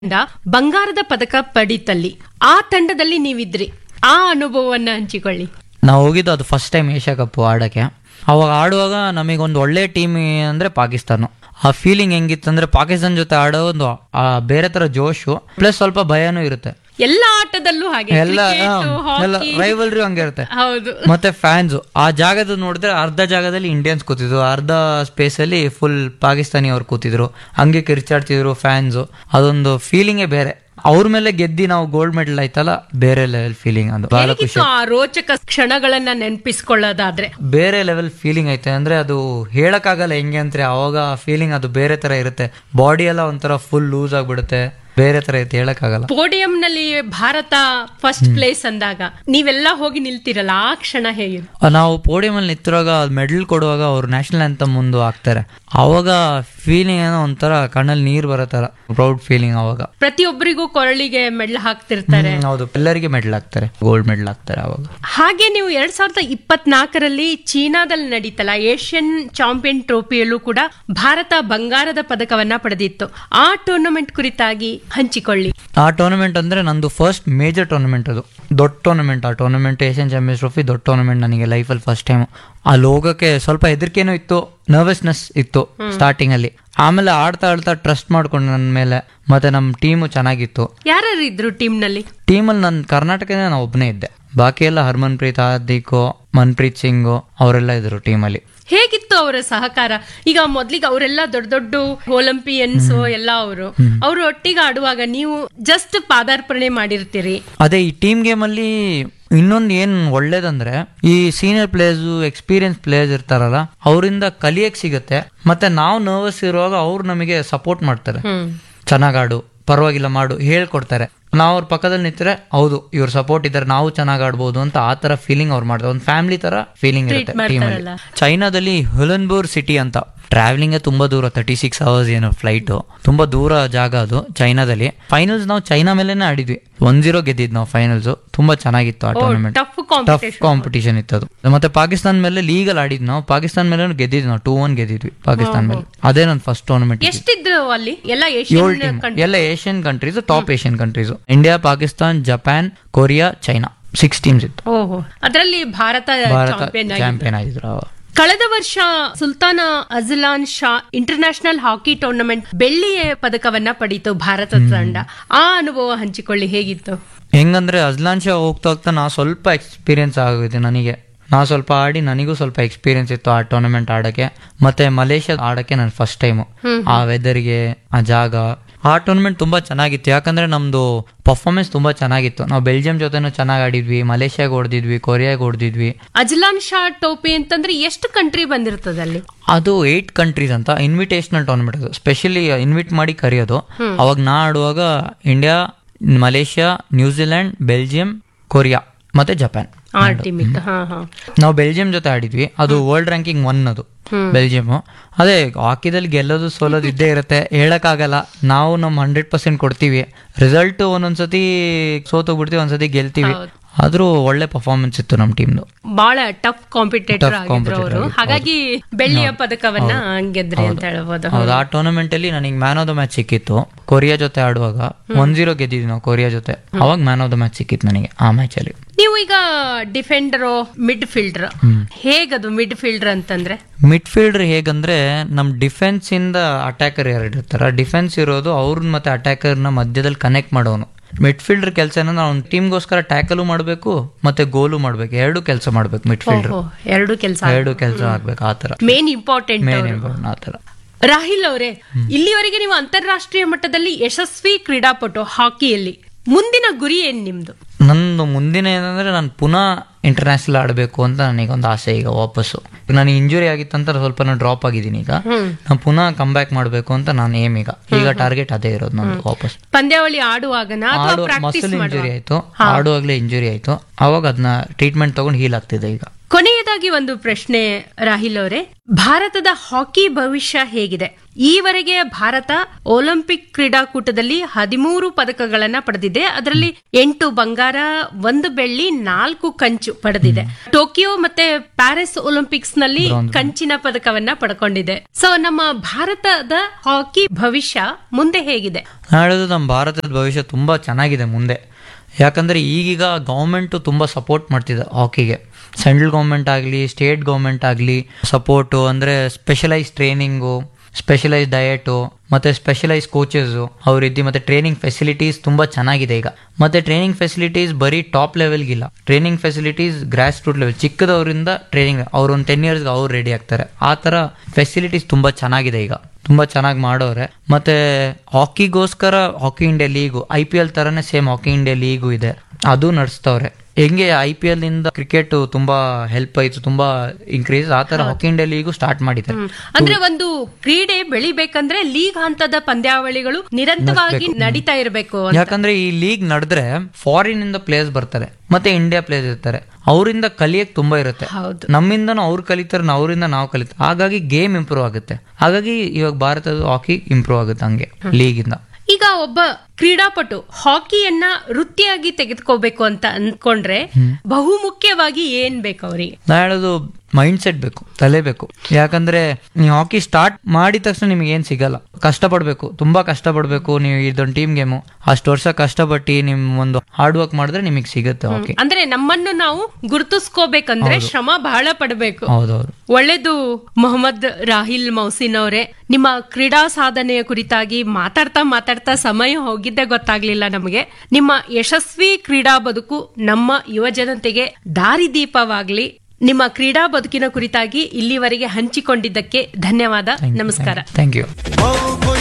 ತಂಡ ಬಂಗಾರದ ಪದಕ ಪಡೀತಲ್ಲಿ ಆ ತಂಡದಲ್ಲಿ ನೀವಿದ್ರಿ ಆ ಅನುಭವವನ್ನ ಹಂಚಿಕೊಳ್ಳಿ ನಾವು ಹೋಗಿದ್ದು ಅದು ಫಸ್ಟ್ ಟೈಮ್ ಏಷ್ಯಾ ಕಪ್ ಆಡೋಕ್ಕೆ ಅವಾಗ ಆಡುವಾಗ ನಮಗೊಂದು ಒಳ್ಳೆ ಟೀಮ್ ಅಂದರೆ ಪಾಕಿಸ್ತಾನ ಆ ಫೀಲಿಂಗ್ ಹೆಂಗಿತ್ತು ಅಂದ್ರೆ ಪಾಕಿಸ್ತಾನ ಜೊತೆ ಆಡೋ ಒಂದು ಆ ಬೇರೆ ತರ ಜೋಶು ಪ್ಲಸ್ ಸ್ವಲ್ಪ ಭಯನೂ ಇರುತ್ತೆ ಎಲ್ಲ ಆಟದಲ್ಲೂ ಹಾಗೆ ಎಲ್ಲ Cricket, ಎಲ್ಲ hockey. ರೈವಲ್ರಿ ಹಂಗೆ ಇರುತ್ತೆ ಹೌದು ಮತ್ತೆ ಫ್ಯಾನ್ಸ್ ಆ ಜಾಗದ ನೋಡಿದ್ರೆ ಅರ್ಧ ಜಾಗದಲ್ಲಿ ಇಂಡಿಯನ್ಸ್ ಕೂತಿದ್ರು ಅರ್ಧ ಸ್ಪೇಸ್ ಅಲ್ಲಿ ಫುಲ್ ಪಾಕಿಸ್ತಾನಿ ಅವ್ರು ಕೂತಿದ್ರು ಹಂಗೆ ಕಿರ್ಚಾಡ್ತಿದ್ರು ಫ್ಯಾನ್ಸ್ ಅದೊಂದು ಫೀಲಿಂಗೇ ಬೇರೆ ಅವ್ರ ಮೇಲೆ ಗೆದ್ದಿ ನಾವು ಗೋಲ್ಡ್ ಮೆಡಲ್ ಆಯ್ತಲ್ಲ ಬೇರೆ ಲೆವೆಲ್ ಫೀಲಿಂಗ್ ಅದು ಬಹಳ ಖುಷಿ ಹೇಗಿತ್ತು ಆ ರೋಚಕ ಕ್ಷಣಗಳನ್ನ ನೆನಪಿಸ್ಕೊಳ್ಳೋದಾದ್ರೆ ಬೇರೆ ಲೆವೆಲ್ ಫೀಲಿಂಗ್ ಐತೆ ಅಂದ್ರೆ ಅದು ಹೇಳಕ್ಕಾಗಲ್ಲ ಹೆಂಗೆ ಅಂದ್ರೆ ಅವಾಗ ಫೀಲಿಂಗ್ ಅದು ಬೇರೆ ತರ ಇರುತ್ತೆ ಬಾಡಿ ಎಲ್ಲ ಒಂಥರ ಫುಲ್ ಲೂಸ್ ಆಗ್ಬಿಡುತ್ತೆ ಬೇರೆ ತರ ಐತೆ ಹೇಳಕ್ಕಾಗಲ್ಲ ಪೋಡಿಯಂ ನಲ್ಲಿ ಭಾರತ ಫಸ್ಟ್ ಪ್ಲೇಸ್ ಅಂದಾಗ ನೀವೆಲ್ಲ ಹೋಗಿ ನಿಲ್ತಿರಲ್ಲ ಆ ಕ್ಷಣ ಹೇಗಿದೆ ನಾವು ಪೋಡಿಯಂ ಅಲ್ಲಿ ನಿಂತಿರುವಾಗ ಮೆಡಲ್ ಕೊಡುವಾಗ ಅವ್ರು ನ್ಯಾಷನಲ್ ಅಂತ ಮುಂದೆ ಹಾಕ್ತಾರೆ ಅವಾಗ ಫೀಲಿಂಗ್ ಏನೋ ಒಂಥರ ಕಣ್ಣಲ್ಲಿ ನೀರ್ ಬರೋ ತರ ಪ್ರೌಡ್ ಫೀಲಿಂಗ್ ಅವಾಗ ಪ್ರತಿಯೊಬ್ಬರಿಗೂ ಕೊರಳಿಗೆ ಮೆಡ್ಲ್ ಹಾಕ್ತಿರ್ತಾರೆ ಹ್ಮ್, ಹೌದು ಎಲ್ಲರಿಗೆ ಮೆಡಲ್ ಹಾಕ್ತಾರೆ ಗೋಲ್ಡ್ ಮೆಡಲ್ ಹಾಕ್ತಾರೆ ಅವಾಗ ಹಾಗೆ ನೀವು ಎರಡ್ ಸಾವಿರದ ಇಪ್ಪತ್ನಾಲ್ಕರಲ್ಲಿ ಚೀನಾದಲ್ಲಿ ನಡೀತಲ್ಲ ಏಷ್ಯನ್ ಚಾಂಪಿಯನ್ ಟ್ರೋಫಿಯಲ್ಲೂ ಕೂಡ ಭಾರತ ಬಂಗಾರದ ಪದಕವನ್ನ ಪಡೆದಿತ್ತು ಆ ಟೂರ್ನಮೆಂಟ್ ಕುರಿತಾಗಿ ಹಂಚಿಕೊಳ್ಳಿ ಆ ಟೂರ್ನಮೆಂಟ್ ಅಂದ್ರೆ ನಂದು ಫಸ್ಟ್ ಮೇಜರ್ ಟೂರ್ನಮೆಂಟ್ ಅದು ದೊಡ್ಡ ಟೂರ್ನಮೆಂಟ್ ಆ ಟೂರ್ನಮೆಂಟ್ ಏಷ್ಯನ್ ಚಾಂಪಿಯನ್ಸ್ ಟ್ರೋಫಿ ದೊಡ್ಡ ಟೂರ್ನಮೆಂಟ್ ನನಗೆ ಲೈಫಲ್ಲಿ ಫಸ್ಟ್ ಟೈಮ್ ಅಲ್ಲಿ ಹೋಗೋಕೆ ಸ್ವಲ್ಪ ಹೆದರಿಕೆನೂ ಇತ್ತು ನರ್ವಸ್ನೆಸ್ ಇತ್ತು ಸ್ಟಾರ್ಟಿಂಗ್ ಅಲ್ಲಿ ಆಮೇಲೆ ಆಡ್ತಾ ಆಡ್ತಾ ಟ್ರಸ್ಟ್ ಮಾಡ್ಕೊಂಡು ನನ್ನ ಮೇಲೆ ಮತ್ತೆ ನಮ್ಮ ಟೀಮು ಚೆನ್ನಾಗಿತ್ತು ಯಾರ್ಯಾರು ಇದ್ರು ಟೀಮ್ ನಲ್ಲಿ ಟೀಮಲ್ಲಿ ನನ್ನ ಕರ್ನಾಟಕದಿಂದ ನಾನು ಒಬ್ಬನೇ ಇದ್ದೆ ಬಾಕಿ ಎಲ್ಲ ಹರ್ಮನ್ಪ್ರೀತ್ ಹಾರ್ದಿಕ್ ಮನ್ಪ್ರೀತ್ ಸಿಂಗ್ ಅವರೆಲ್ಲ ಇದ್ರು ಟೀಮಲ್ಲಿ ಹೇಗಿತ್ತು ಅವರ ಸಹಕಾರ ಈಗ ಮೊದ್ಲಿಗೆ ಅವರೆಲ್ಲ ದೊಡ್ಡ ದೊಡ್ಡ ಒಲಿಂಪಿಯನ್ಸ್ ಎಲ್ಲ ಅವರು ಅವರು ಒಟ್ಟಿಗೆ ಆಡುವಾಗ ನೀವು ಜಸ್ಟ್ ಪಾದಾರ್ಪಣೆ ಮಾಡಿರ್ತೀರಿ ಅದೇ ಈ ಟೀಮ್ ಗೇಮ್ ಅಲ್ಲಿ ಇನ್ನೊಂದು ಏನ್ ಒಳ್ಳೇದಂದ್ರೆ ಈ ಸೀನಿಯರ್ ಪ್ಲೇಯರ್ಸ್ ಎಕ್ಸ್ಪೀರಿಯನ್ಸ್ ಪ್ಲೇಯರ್ಸ್ ಇರ್ತಾರಲ್ಲ ಅವರಿಂದ ಕಲಿಯಕ್ ಸಿಗುತ್ತೆ ಮತ್ತೆ ನಾವು ನರ್ವಸ್ ಇರುವಾಗ ಅವ್ರು ನಮಗೆ ಸಪೋರ್ಟ್ ಮಾಡ್ತಾರೆ ಹ್ಮ್ ಚೆನ್ನಾಗ್ ಆಡು ಪರವಾಗಿಲ್ಲ ಮಾಡು ಹೇಳ್ಕೊಡ್ತಾರೆ ನಾವು ಅವ್ರ ಪಕ್ಕದಲ್ಲಿ ನಿಂತ್ರೆ ಹೌದು ಇವ್ರ ಸಪೋರ್ಟ್ ಇದ್ದಾರೆ ನಾವು ಚೆನ್ನಾಗ್ ಆಡ್ಬೋದು ಅಂತ ಆ ತರ ಫೀಲಿಂಗ್ ಅವ್ರು ಮಾಡ್ತಾರೆ ಒಂದು ಫ್ಯಾಮಿಲಿ ತರ ಫೀಲಿಂಗ್ ಇರುತ್ತೆ ಟೀಮಲ್ಲಿ ಮಾಡ್ತಾರಲ್ಲ. ಚೈನಾದಲ್ಲಿ ಹುಲನ್ಬೂರ್ ಸಿಟಿ ಅಂತ ಟ್ರಾವೆಲಿಂಗ್ ತುಂಬಾ ದೂರ ತರ್ಟಿ ಸಿಕ್ಸ್ ಅವರ್ಸ್ ಏನು ಫ್ಲೈಟ್ ತುಂಬಾ ದೂರ ಜಾಗ ಅದು ಚೈನಾದಲ್ಲಿ ಫೈನಲ್ಸ್ ನಾವು ಚೈನಾ ಮೇಲೆನೆ ಆಡಿದ್ವಿ ಒನ್ ಜೀರೋ ಗೆದ್ದಿದ್ ನಾವು ಫೈನಲ್ಸ್ ತುಂಬಾ ಚೆನ್ನಾಗಿತ್ತು ಆ tournament tough tough competition competition ಇತ್ತು ಅದು ಮತ್ತೆ ಪಾಕಿಸ್ತಾನ ಮೇಲೆ ಲೀಗಲ್ ಆಡಿದ್ ನಾವು ಪಾಕಿಸ್ತಾನ ಮೇಲೆ ಗೆದ್ದಿದ್ವಿ ನಾವು ಟೂ ಒನ್ ಗೆದ್ದಿದ್ವಿ ಪಾಕಿಸ್ತಾನ ಮೇಲೆ ಅದೇ ನನ್ನ ಫಸ್ಟ್ ಟೂರ್ನಮೆಂಟ್ ಎಷ್ಟಿದ್ರು ಅಲ್ಲಿ ಎಲ್ಲ ಏಳು ಏಷ್ಯನ್ ಟೀಮ್ ಎಲ್ಲ Asian countries top Asian countries India Pakistan Japan Korea China six teams ಇತ್ತು ಓಹೋ ಅದರಲ್ಲಿ ಭಾರತ ಭಾರತ ಚಾಂಪಿಯನ್ ಆಗಿ ಚಾಂಪಿಯನ್ ಆಗಿದ್ರು ಅವಾಗ ಕಳೆದ ವರ್ಷ Sultan Azlan Shah international hockey tournament ಬೆಳ್ಳಿಯ ಪದಕವನ್ನ ಪಡೀತು ಭಾರತ ತಂಡ ಆ ಅನುಭವ ಹಂಚಿಕೊಳ್ಳಿ ಹೇಗಿತ್ತು ಹೆಂಗಂದ್ರೆ ಅಜ್ಲಾನ್ ಶಾ ಹೋಗ್ತಾ ಹೋಗ್ತಾ ನಾ ಸ್ವಲ್ಪ ಎಕ್ಸ್ಪೀರಿಯನ್ಸ್ ಆಗಿದೆ ನನಗೆ ನಾ ಸ್ವಲ್ಪ ಆಡಿ ನನಗೂ ಸ್ವಲ್ಪ ಎಕ್ಸ್ಪೀರಿಯನ್ಸ್ ಇತ್ತು ಆ ಟೂರ್ನಮೆಂಟ್ ಆಡಕ್ಕೆ ಮತ್ತೆ ಮಲೇಷ್ಯಾ ಆಡಕ್ಕೆ ನಾನು ಫಸ್ಟ್ ಟೈಮು ಆ ವೆದರ್ಗೆ ಆ ಜಾಗ ಆ ಟೂರ್ನಮೆಂಟ್ ತುಂಬಾ ಚೆನ್ನಾಗಿತ್ತು ಯಾಕಂದ್ರೆ ನಮ್ದು ಪರ್ಫಾರ್ಮೆನ್ಸ್ ತುಂಬಾ ಚೆನ್ನಾಗಿತ್ತು ನಾವು ಬೆಲ್ಜಿಯಂ ಜೊತೆನೂ ಚೆನ್ನಾಗಿ ಆಡಿದ್ವಿ ಮಲೇಷ್ಯಾಗ ಹೊಡೆದಿದ್ವಿ ಕೊರಿಯಾಗ ಹೊಡೆದಿದ್ವಿ ಅಜಲಾನ್ ಶಾ ಟೋಪಿ ಅಂತಂದ್ರೆ ಎಷ್ಟು ಕಂಟ್ರಿ ಬಂದಿರ್ತದೆ ಅಲ್ಲಿ ಅದು ಏಟ್ ಕಂಟ್ರೀಸ್ ಅಂತ ಇನ್ವಿಟೇಷನಲ್ ಟೂರ್ನಮೆಂಟ್ ಅದು ಸ್ಪೆಷಲಿ ಇನ್ವಿಟ್ ಮಾಡಿ ಕರೆಯೋದು ಅವಾಗ ನಾ ಆಡುವಾಗ India Malaysia New Zealand Belgium Korea ಮತ್ತೆ ಜಪಾನ್ ಆ ಟೀಮ್ ಇತ್ತು ಹಾ ಹಾ ನಾವು ಬೆಲ್ಜಿಯಂ ಜೊತೆ ಆಡಿದ್ವಿ ಅದು ವರ್ಲ್ಡ್ ರ್ಯಾಂಕಿಂಗ್ ಒನ್ ಅದು ಬೆಲ್ಜಿಯಂ ಅದೇ ಹಾಕಿದಲ್ಲಿ ಗೆಲ್ಲೋದು ಸೋಲೋದು ಇದ್ದೇ ಇರುತ್ತೆ ಹೇಳಕ್ಕಾಗಲ್ಲ ನಾವು ನಮ್ಮ ಹಂಡ್ರೆಡ್ ಪರ್ಸೆಂಟ್ ಕೊಡ್ತೀವಿ ರಿಸಲ್ಟ್ ಒಂದೊಂದ್ಸತಿ ಸೋತೋಗ್ಬಿಡ್ತೀವಿ ಒಂದ್ಸತಿ ಗೆಲ್ತೀವಿ ಆದ್ರೂ ಒಳ್ಳೆ ಪರ್ಫಾರ್ಮೆನ್ಸ್ ಇತ್ತು ನಮ್ಮ ಟೀಮ್ದು ಬಹಳ ಟಫ್ ಕಾಂಪಿಟೇಟರ್ Tough ಆಗಿದ್ರು competitor ಅವರು ಆಗಿದ್ರು, ಹಾಗಾಗಿ ಬೆಳ್ಳಿಯ ಪದಕವನ್ನ ಗೆದ್ರಿ ಅಂತ ಹೇಳ್ಬೋದು ಹೌದು ಆ ಟೂರ್ನಮೆಂಟ್ ಅಲ್ಲಿ ನನಗೆ ಮ್ಯಾನ್ ಆಫ್ ದ ಮ್ಯಾಚ್ ಸಿಕ್ಕಿತ್ತು ಕೊರಿಯಾ ಜೊತೆ ಆಡುವಾಗ ಒನ್ ಜೀರೋ ಗೆದ್ದಿದ್ವಿ ನಾವು ಕೊರಿಯಾ ಜೊತೆ ಅವಾಗ ಮ್ಯಾನ್ ಆಫ್ ದ ಮ್ಯಾಚ್ ಸಿಕ್ಕಿತ್ತು ನನಗೆ ಆ ಮ್ಯಾಚ್ ಅಲ್ಲಿ ನೀವು ಈಗ ಡಿಫೆಂಡರ್ ಮಿಡ್ ಫೀಲ್ಡರ್ ಹೇಗದು ಮಿಡ್ ಫೀಲ್ಡರ್ ಅಂತಂದ್ರೆ ಮಿಡ್ ಫೀಲ್ಡರ್ ಹೇಗಂದ್ರೆ ನಮ್ ಡಿಫೆನ್ಸ್ ಇಂದ ಅಟ್ಯಾಕರ್ ಎರಡು ಇರ್ತಾರ ಡಿಫೆನ್ಸ್ ಇರೋದು ಅವ್ರನ್ನ ಮತ್ತೆ ಅಟ್ಯಾಕರ್ ನ ಮಧ್ಯದಲ್ಲಿ ಕನೆಕ್ಟ್ ಮಾಡೋನು ಮಿಡ್ ಫೀಲ್ಡರ್ ಕೆಲಸ ಏನಂದ್ರೆ ಅವ್ನ ಟೀಮ್ಗೋಸ್ಕರ ಟ್ಯಾಕಲು ಮಾಡಬೇಕು ಮತ್ತೆ ಗೋಲು ಮಾಡ್ಬೇಕು ಎರಡು ಕೆಲಸ ಮಾಡ್ಬೇಕು ಮಿಡ್ ಫೀಲ್ಡರ್ ಓಹೋ ಎರಡು ಕೆಲಸ ಎರಡು ಕೆಲಸ ಆಗ್ಬೇಕು ಆ ತರ ಮೇನ್ ಇಂಪಾರ್ಟೆಂಟ್ ಮೇನ್ ಇಂಪಾರ್ಟೆಂಟ್ ಆ ತರ ರಾಹಿಲ್ ಅವರೇ ಇಲ್ಲಿವರೆಗೆ ನೀವು ಅಂತಾರಾಷ್ಟ್ರೀಯ ಮಟ್ಟದಲ್ಲಿ ಯಶಸ್ವಿ ಕ್ರೀಡಾಪಟು ಹಾಕಿಯಲ್ಲಿ ಮುಂದಿನ ಗುರಿ ಏನ್ ನಿಮ್ದು ನಂದು ಮುಂದಿನ ಏನಂದ್ರೆ ನಾನು ಪುನಃ ಇಂಟರ್ನ್ಯಾಷನಲ್ ಆಡಬೇಕು ಅಂತ ನನಗೊಂದು ಆಸೆ ಈಗ ವಾಪಸ್ಸು ನನಗೆ ಇಂಜುರಿ ಆಗಿತ್ತಂತ ಸ್ವಲ್ಪ ನಾನು ಡ್ರಾಪ್ ಆಗಿದ್ದೀನಿ ಈಗ ನಾನು ಪುನಃ ಕಮ್ ಬ್ಯಾಕ್ ಮಾಡಬೇಕು ಅಂತ ನಾನು ಏಮ್ ಈಗ ಈಗ ಟಾರ್ಗೆಟ್ ಅದೇ ಇರೋದು ನಂದು ವಾಪಸ್ ಪಂದ್ಯಾವಳಿ ಆಡುವಾಗನ ಅಥವಾ ಆಡುವ ಪ್ರಾಕ್ಟೀಸ್ ಮಸಲ್ ಮಾಡುವ ಇಂಜುರಿ ಆಯ್ತು ಆಡುವಾಗ್ಲೇ ಇಂಜುರಿ ಆಯ್ತು ಅವಾಗ ಅದನ್ನ ಟ್ರೀಟ್ಮೆಂಟ್ ತಗೊಂಡು ಹೀಲ್ ಆಗ್ತಿದೆ ಈಗ ಕೊನೆಯದಾಗಿ ಒಂದು ಪ್ರಶ್ನೆ ರಾಹಿಲ್ ಅವರೇ ಭಾರತದ ಹಾಕಿ ಭವಿಷ್ಯ ಹೇಗಿದೆ ಈವರೆಗೆ ಭಾರತ ಒಲಿಂಪಿಕ್ ಕ್ರೀಡಾಕೂಟದಲ್ಲಿ ಹದಿಮೂರು ಪದಕಗಳನ್ನ ಪಡೆದಿದೆ ಅದರಲ್ಲಿ ಎಂಟು ಬಂಗಾರ ಒಂದು ಬೆಳ್ಳಿ ನಾಲ್ಕು ಕಂಚು ಪಡೆದಿದೆ ಟೋಕಿಯೋ ಮತ್ತೆ ಪ್ಯಾರಿಸ್ ಒಲಿಂಪಿಕ್ಸ್ ನಲ್ಲಿ ಕಂಚಿನ ಪದಕವನ್ನ ಪಡ್ಕೊಂಡಿದೆ ಸೊ ನಮ್ಮ ಭಾರತದ ಹಾಕಿ ಭವಿಷ್ಯ ಮುಂದೆ ಹೇಗಿದೆ ನಾನು ಹೇಳೋದು ನಮ್ಮ ಭಾರತದ ಭವಿಷ್ಯ ತುಂಬ ಚೆನ್ನಾಗಿದೆ ಮುಂದೆ ಯಾಕಂದರೆ ಈಗೀಗ ಗೌರ್ಮೆಂಟು ತುಂಬ ಸಪೋರ್ಟ್ ಮಾಡ್ತಿದೆ ಹಾಕಿಗೆ ಸೆಂಟ್ರಲ್ ಗೌರ್ಮೆಂಟ್ ಆಗಲಿ ಸ್ಟೇಟ್ ಗೌರ್ಮೆಂಟ್ ಆಗಲಿ ಸಪೋರ್ಟು ಅಂದರೆ ಸ್ಪೆಷಲೈಸ್ ಟ್ರೈನಿಂಗು ಸ್ಪೆಷಲೈಸ್ ಡಯಟು ಮತ್ತು ಸ್ಪೆಷಲೈಸ್ ಕೋಚಸ್ಸು ಅವ್ರಿದ್ದು ಮತ್ತು ಟ್ರೈನಿಂಗ್ ಫೆಸಿಲಿಟೀಸ್ ತುಂಬ ಚೆನ್ನಾಗಿದೆ ಈಗ ಮತ್ತು ಟ್ರೈನಿಂಗ್ ಫೆಸಿಲಿಟೀಸ್ ಬರೀ ಟಾಪ್ ಲೆವೆಲ್ಗಿಲ್ಲ training facilities grass root level ಚಿಕ್ಕದವರಿಂದ ಟ್ರೈನಿಂಗ್ ಅವ್ರು ಒಂದು ಟೆನ್ ಇಯರ್ಸ್ಗೆ ಅವ್ರು ರೆಡಿ ಆಗ್ತಾರೆ ಆ ಥರ ಫೆಸಿಲಿಟೀಸ್ ತುಂಬ ಚೆನ್ನಾಗಿದೆ ಈಗ ತುಂಬ ಚೆನ್ನಾಗಿ ಮಾಡೋರೆ ಮತ್ತೆ ಹಾಕಿಗೋಸ್ಕರ hockey India league I P L ಥರನೇ ಸೇಮ್ ಹಾಕಿ ಇಂಡಿಯಾ ಲೀಗು ಇದೆ ಅದು ನಡೆಸ್ತವ್ರೆ ಹೆಂಗೆ ಐ ಪಿ ಎಲ್ ಇಂದ ಕ್ರಿಕೆಟ್ ತುಂಬಾ ಹೆಲ್ಪ್ ಆಯ್ತು ತುಂಬಾ ಇನ್ಕ್ರೀಸ್ ಆ ತರ ಹಾಕಿ ಇಂಡಿಯಾ ಲೀಗು ಸ್ಟಾರ್ಟ್ ಮಾಡಿದ್ದಾರೆ ಅಂದ್ರೆ ಒಂದು ಕ್ರೀಡೆ ಬೆಳಿಬೇಕಂದ್ರೆ ಲೀಗ್ ಹಂತದ ಪಂದ್ಯಾವಳಿಗಳು ನಿರಂತರವಾಗಿ ನಡೀತಾ ಇರಬೇಕು ಅಂತ ಯಾಕಂದ್ರೆ ಈ ಲೀಗ್ ನಡೆದ್ರೆ ಫಾರಿನ್ ಇಂದ ಪ್ಲೇಯರ್ಸ್ ಬರ್ತಾರೆ ಮತ್ತೆ ಇಂಡಿಯಾ ಪ್ಲೇಯರ್ಸ್ ಇರ್ತಾರೆ ಅವರಿಂದ ಕಲಿಯಕ್ ತುಂಬಾ ಇರುತ್ತೆ ಹೌದು ನಮ್ಮಿಂದನೂ ಅವ್ರು ಕಲಿತಾರೆ ಅವರಿಂದ ನಾವು ಕಲಿತಾರೆ ಹಾಗಾಗಿ ಗೇಮ್ ಇಂಪ್ರೂವ್ ಆಗುತ್ತೆ ಹಾಗಾಗಿ ಇವಾಗ ಭಾರತದ ಹಾಕಿ ಇಂಪ್ರೂವ್ ಆಗುತ್ತೆ ಹಂಗೆ ಲೀಗಿಂದ ಈಗ ಒಬ್ಬ ಕ್ರೀಡಾಪಟು ಹಾಕಿಯನ್ನ ವೃತ್ತಿಯಾಗಿ ತೆಗೆದುಕೋಬೇಕು ಅಂತ ಅಂದ್ಕೊಂಡ್ರೆ ಬಹುಮುಖ್ಯವಾಗಿ ಏನ್ ಬೇಕು ಅವರಿಗೆ ನಾ ಹೇಳೋದು ಮೈಂಡ್ ಸೆಟ್ ಬೇಕು ತಲೆ ಬೇಕು ಯಾಕಂದ್ರೆ ನೀವು ಹಾಕಿ ಸ್ಟಾರ್ಟ್ ಮಾಡಿದ ತಕ್ಷಣ ನಿಮ್ಗೆ ಏನ್ ಸಿಗಲ್ಲ ಕಷ್ಟಪಡ್ಬೇಕು ತುಂಬಾ ಕಷ್ಟಪಡ್ಬೇಕು ನೀವು ಇದೊಂದು ಟೀಮ್ ಗೇಮು ಅಷ್ಟು ವರ್ಷ ಕಷ್ಟಪಟ್ಟು ನಿಮ್ ಒಂದು ಹಾರ್ಡ್ ವರ್ಕ್ ಮಾಡಿದ್ರೆ ನಿಮಗೆ ಸಿಗುತ್ತೆ ಹಾಕಿ ಅಂದ್ರೆ ನಮ್ಮನ್ನು ನಾವು ಗುರುತಿಸ್ಕೋಬೇಕಂದ್ರೆ ಶ್ರಮ ಬಹಳ ಪಡಬೇಕು ಹೌದೌದು ಒಳ್ಳೇದು ಮೊಹಮ್ಮದ್ ರಾಹಿಲ್ ಮೌಸಿನ್ ಅವರೇ ನಿಮ್ಮ ಕ್ರೀಡಾ ಸಾಧನೆಯ ಕುರಿತಾಗಿ ಮಾತಾಡ್ತಾ ಮಾತಾಡ್ತಾ ಸಮಯ ಹೋಗಿದ್ದೇ ಗೊತ್ತಾಗ್ಲಿಲ್ಲ ನಮಗೆ ನಿಮ್ಮ ಯಶಸ್ವಿ ಕ್ರೀಡಾ ಬದುಕು ನಮ್ಮ ಯುವ ಜನತೆಗೆ ದಾರಿದೀಪವಾಗ್ಲಿ ನಿಮ್ಮ ಕ್ರೀಡಾ ಬದುಕಿನ ಕುರಿತಾಗಿ ಇಲ್ಲಿವರೆಗೆ ಹಂಚಿಕೊಂಡಿದ್ದಕ್ಕೆ ಧನ್ಯವಾದ ನಮಸ್ಕಾರ ಥ್ಯಾಂಕ್ ಯು